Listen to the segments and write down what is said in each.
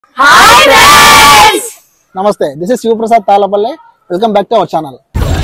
Hi friends నమస్తే this is Shivaprasad Talapalli welcome back to our channel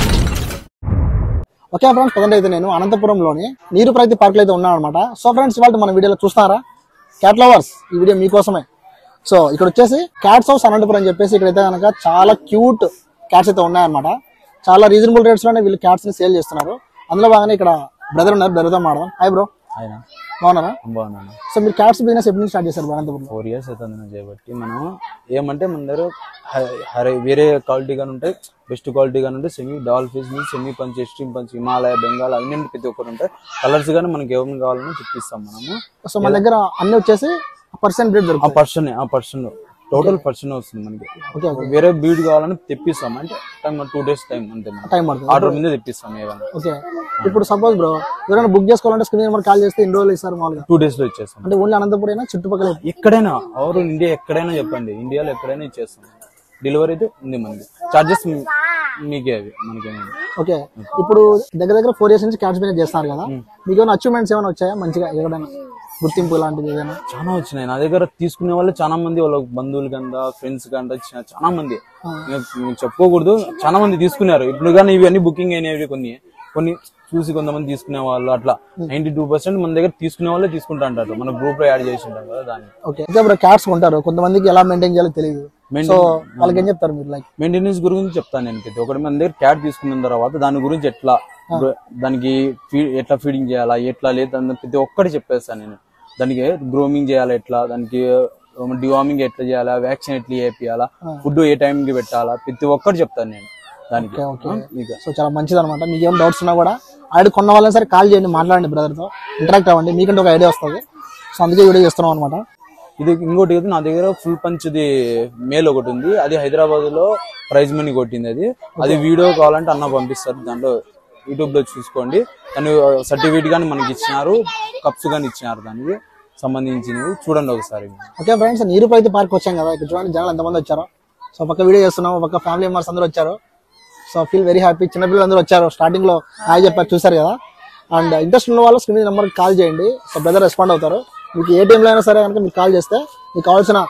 okay friends present అయితే నేను అనంతపురంలోని నీరు ప్రగతి పార్క్ లో అయితే ఉన్నాను అనమాట సో ఫ్రెండ్స్ ఇవాళ మన వీడియోలో చూస్తారా క్యాట్ లవర్స్ ఈ వీడియో మీకోసమే సో ఇక్కడ వచ్చేసి క్యాట్స్ హౌస్ అనంతపురం అని చెప్పేసి ఇక్కడైతే కనుక చాలా క్యూట్ క్యాట్స్ అయితే ఉన్నాయన్నమాట చాలా రీజనబుల్ రేట్స్ లోనే వీళ్ళు క్యాట్స్ ని సేల్ చేస్తున్నారు అందులో భాగంగా ఇక్కడ బ్రదర్ ఉన్నారు బ్రదర్తో మాడదాం హాయ్ బ్రో ఆయన బాగున్నారా బాగున్నాను సో మీరు క్యాట్స్ బిజినెస్ ఎప్పుడు నుంచి స్టార్ట్ చేశారు bro అనంతపురంలో ఫోర్ ఇయర్స్ అవుతుంది నేను చేయబట్టి మనం ఏమంటే మన దగ్గర హ- హరి వేరే క్వాలిటీ గాని ఉంటాయి బెస్ట్ క్వాలిటీ గాని ఉంటాయి సెమీ డాల్ ఫిష్ మీ semi punch extreme punch Himalaya Bengal అన్ని ప్రతి ఒక్కరు ఉంటాయి కలర్స్ గానీ మనకి ఏమైనా కావాలన్నా చెప్పిస్తాం మనము సో మన దగ్గర అన్ని వచ్చేసి పర్సెంట్ బ్రీడ్ ఆ దొరుకుతాయి పర్సన్ ఆ పర్సన్ టోటల్ పర్సన్ వస్తుంది మనకి ఓకే ఓకే వేరే బీడ్ కావాలని తెప్పిస్తాం అంటే టైం టూ డేస్ టైం అంతే మనం టైం పడుతుంది ఆర్డర్ మీద తెప్పిస్తాం ఏమైనా ఓకే ఇప్పుడు సపోజ్ బ్రో ఎవరైనా బుక్ చేసుకోవాలంటే స్క్రీన్ నెంబర్ కాల్ చేస్తే ఎన్ని రోజులు ఇస్తారు మామూలుగా టూ డేస్ లో ఇచ్చేస్తాం అంటే ఓన్లీ అనంతపురం చుట్టుపక్కల ఎక్కడైనా అవరు ఇండియా ఎక్కడైనా చెప్పండి ఇండియాలో ఎక్కడైనా ఇచ్చేస్తాం డెలివరీ అయితే ఉంది మనకి చార్జెస్ మీకే అవి మనకేమీ ఓకే ఇప్పుడు దగ్గర దగ్గర ఫోర్ ఇయర్స్ నుంచి క్యాట్స్ బిజినెస్ చేస్తున్నారు కదా మీకు ఏమైనా అచీవ్మెంట్స్ ఏమైనా వచ్చాయా మంచిగా ఎక్కడైనా గుర్తింపు లాంటిది ఏదైనా చాలా వచ్చినాయి నా దగ్గర తీసుకునే వాళ్ళు చాలా మంది వాళ్ళ బంధువులు కంట ఫ్రెండ్స్ కంట వచ్చిన చాలా మంది ఇంకా మీకు చెప్పుకోకూడదు చాలా మంది తీసుకున్నారు ఇప్పుడు కానీ ఇవి అన్ని బుకింగ్ అయినవి కొన్ని కొన్ని చూసి కొంతమంది తీసుకునే వాళ్ళు అట్లా నైన్టీ టూ పర్సెంట్ మన దగ్గర తీసుకునే వాళ్ళే తీసుకుంటా అంటారు మన గ్రూప్ లో యాడ్ చేసి ఉంటాం కదా దాన్ని ఓకే ఓకే బ్రో క్యాట్స్ కొంటారు కొంతమందికి ఎలా మెయింటైన్ చేయాలో తెలియదు సో వాళ్ళకి ఏం చెప్తారు మీరు లైక్ మెయింటెనెన్స్ గురించి చెప్తాను నేను ప్రతి ఒకటి మన దగ్గర క్యాట్ తీసుకున్న తర్వాత దాని గురించి ఎట్లా దానికి ఫీ- ఎట్లా ఫీడింగ్ చేయాలా ఎట్లా లేదు అని ప్రతి ఒక్కటి చెప్పేస్తాను నేను దానికి గ్రోమింగ్ చేయాలా ఎట్లా దానికి డివార్మింగ్ ఎట్లా చేయాలా వ్యాక్సిన్ ఎట్లా చేయాలా ఫుడ్ ఏ time కి పెట్టాలా ప్రతి ఒక్కటి చెప్తాను నేను దానికి ఓకే. ఆ, మీకు సో చాలా మంచిది అనమాట మీకు ఏం డౌట్స్ ఉన్నా కూడా ఆల్రెడీ కొన్న వాళ్ళని సరే కాల్ చేయండి మాట్లాడండి బ్రదర్తో ఇంటరాక్ట్ అవ్వండి మీకంటే ఒక ఐడియా వస్తుంది సో అందుకే వీడియో చేస్తున్నాం అనమాట ఇది ఇంకోటి అయితే నా దగ్గర ఫుల్ పంచ్ది మేల్ ఒకటి ఉంది అది హైదరాబాద్ లో ప్రైజ్ మనీ కొట్టింది అది అది వీడియో కావాలంటే అన్న పంపిస్తారు దాంట్లో యూట్యూబ్ లో చూసుకోండి దాని సర్టిఫికేట్ గానీ మనకి ఇచ్చినారు కప్స్ గానీ ఇచ్చినారు దానికి సంబంధించినవి చూడండి ఒకసారి ఓకే ఫ్రెండ్స్ నీరు ప్రగతి పార్క్ వచ్చాం కదా ఇక్కడ చూడండి జనాలు ఎంతమంది వచ్చారో సో పక్క వీడియో చేస్తున్నాం ఒక పక్క ఫ్యామిలీ మెంబర్స్ అందరూ వచ్చారు సో ఫీల్ వెరీ హ్యాపీ చిన్నపిల్లలు అందరూ వచ్చారు స్టార్టింగ్ లో హాయ్ చెప్పారు చూసారు కదా అండ్ ఇంట్రెస్ట్ ఉన్న వాళ్ళు స్క్రీన్ నెంబర్ కాల్ చేయండి సో బ్రదర్ రెస్పాండ్ అవుతారు మీకు ఏ టైంలో అయినా సరే కనుక మీకు కాల్ చేస్తే మీకు కావాల్సిన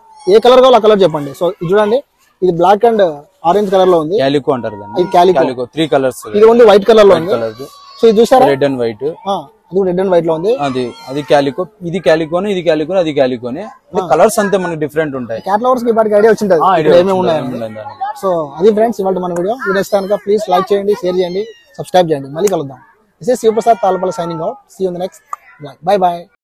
ఏ కలర్ కావాలో ఆ కలర్ చెప్పండి సో ఇది చూడండి ఇది బ్లాక్ అండ్ ఆరెంజ్ కలర్ లో ఉంది క్యాలికో అంటారు దాన్ని ఇది క్యాలికో క్యాలికో త్రీ కలర్స్ ఇది ఓన్లీ వైట్ కలర్ లో ఉంది కలర్ సో ఇది చూసారా రెడ్ అండ్ వైట్ ఆ, అది కూడా రెడ్ అండ్ వైట్ లో ఉంది అది అది క్యాలికో ఇది క్యాలికోనే ఇది క్యాలికోనే అది క్యాలికోనే కలర్స్ అంతే మనకి డిఫరెంట్ ఉంటాయి క్యాట్ లవర్స్ కి వాటికి ఐడియా వచ్చింటది ఆ, ఇక్కడ idea ఏమేమి వచ్చింది, ఉన్నాయని ఏమేమి ఉన్నాయి దానికి. సో అది ఫ్రెండ్స్ ఇవాళ మన వీడియో వీడియో కనుక ప్లీజ్ లైక్ చేయండి షేర్ చేయండి సబ్స్క్రైబ్ చేయండి మళ్ళీ కలుద్దాం this is Shivaprasad Talapalli signing out see you next bye by